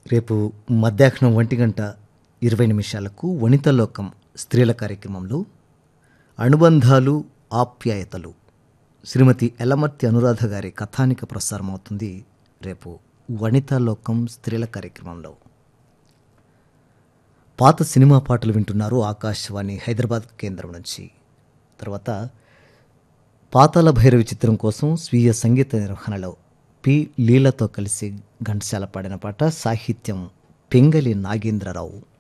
రేపు మధ్యాహ్నం ఒంటి గంట ఇరవై నిమిషాలకు వనితలోకం స్త్రీల కార్యక్రమంలో అనుబంధాలు ఆప్యాయతలు శ్రీమతి ఎలమర్తి అనురాధ గారి కథానిక ప్రసారం అవుతుంది రేపు వనితాలోకం స్త్రీల కార్యక్రమంలో పాత సినిమా పాటలు వింటున్నారు ఆకాశవాణి హైదరాబాద్ కేంద్రం నుంచి తర్వాత పాతాల భైరవి చిత్రం కోసం స్వీయ సంగీత నిర్వహణలో పి లీలతో కలిసి ఘంటసాల పాడిన పాట సాహిత్యం పెంగలి నాగేంద్రరావు